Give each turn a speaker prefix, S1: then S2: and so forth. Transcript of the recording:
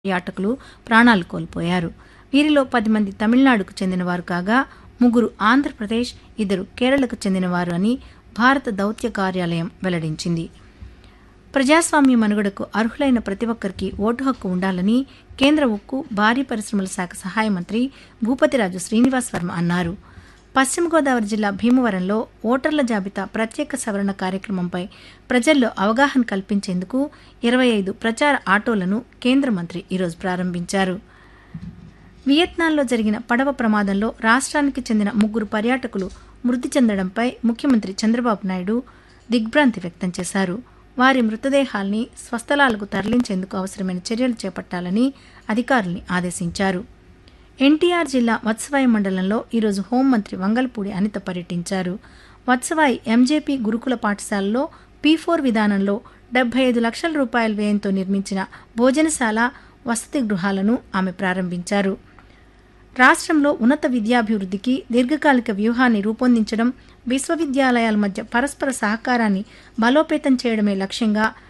S1: పర్యాటకులు ప్రాణాలు కోల్పోయారు వీరిలో పది మంది తమిళనాడుకు చెందినవారు కాగా ముగ్గురు ఆంధ్రప్రదేశ్ ఇద్దరు కేరళకు చెందినవారు అని భారత దౌత్య కార్యాలయం వెల్లడించింది ప్రజాస్వామ్య మనుగడకు అర్హులైన ప్రతి ఒక్కరికి ఓటు హక్కు ఉండాలని కేంద్ర ఉక్కు భారీ పరిశ్రమల శాఖ సహాయ మంత్రి భూపతిరాజు శ్రీనివాస్ వర్మ అన్నారు పశ్చిమ గోదావరి జిల్లా భీమవరంలో ఓటర్ల జాబితా ప్రత్యేక సవరణ కార్యక్రమంపై ప్రజల్లో అవగాహన కల్పించేందుకు ఇరవై ఐదు ప్రచార ఆటోలను కేంద్ర మంత్రి ఈరోజు ప్రారంభించారు వియత్నాంలో జరిగిన పడవ ప్రమాదంలో రాష్ట్రానికి చెందిన ముగ్గురు పర్యాటకులు మృతి చెందడంపై ముఖ్యమంత్రి చంద్రబాబు నాయుడు దిగ్భ్రాంతి వ్యక్తం చేశారు వారి మృతదేహాల్ని స్వస్థలాలకు తరలించేందుకు అవసరమైన చర్యలు చేపట్టాలని అధికారుల్ని ఆదేశించారు ఎన్టీఆర్ జిల్లా వత్సవాయి మండలంలో ఈరోజు హోంమంత్రి వంగల్పూడి అనిత పర్యటించారు వత్సవాయి ఎంజేపీ గురుకుల పాఠశాలలో పీ ఫోర్ విధానంలో డెబ్బై ఐదు లక్షల రూపాయల వ్యయంతో నిర్మించిన భోజనశాల వసతి గృహాలను ఆమె ప్రారంభించారు రాష్ట్రంలో ఉన్నత విద్యాభివృద్ధికి దీర్ఘకాలిక వ్యూహాన్ని రూపొందించడం విశ్వవిద్యాలయాల మధ్య పరస్పర సహకారాన్ని బలోపేతం చేయడమే లక్ష్యంగా